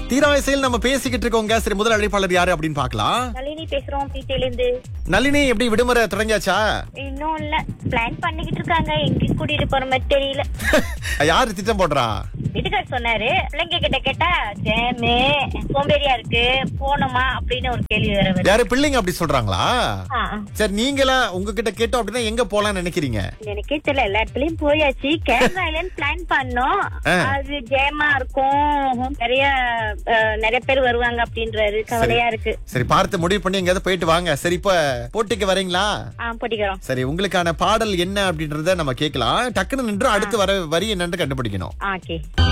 தீராயசையில் நம்ம பேசிக்கிட்டு இருக்கோங்க சரி முதல் அழைப்பாளர் யாரு அப்படின்னு பார்க்கலாம் நளினி பேசுறோம் பீட்டையில இருந்து நளினி எப்படி விடுமுறை தொடங்கியாச்சா இன்னும் இல்ல பிளான் பண்ணிக்கிட்டு இருக்காங்க எங்க கூட்டிட்டு போற மாதிரி தெரியல யாரு திட்டம் போடுறா வீட்டுக்கார் சொன்னாரு பிள்ளைங்க கிட்ட கேட்டா ஜேமு சோம்பேறியா இருக்கு போனோமா அப்படின்னு ஒரு கேள்வி வேற வருது யாரு பிள்ளைங்க அப்படி சொல்றாங்களா ஆ, ஆ. சரி நீங்களா உங்ககிட்ட கேட்டோம் அப்படின்னா எங்க போலாம்னு நினைக்கிறீங்க எனக்கே தெரியல எல்லா இடத்துலயும் போயாச்சு கேரளா ஐலண்ட் பிளான் பண்ணோம் ஆ. அது ஜேமா இருக்கும் நிறைய அஹ், நிறைய பேர் வருவாங்க அப்படின்றாரு கவலையா இருக்கு சரி பார்த்து முடிவு பண்ணி எங்கேயாவது போயிட்டு வாங்க சரி இப்ப போட்டிக்கு வரீங்களா ஆ போட்டிக்கிறோம் சரி உங்களுக்கான பாடல் என்ன அப்படின்றத நம்ம கேட்கலாம் டக்குன்னு நின்று அடுத்து வர வரி என்னன்னு கண்டுபிடிக்கணும் ஓகே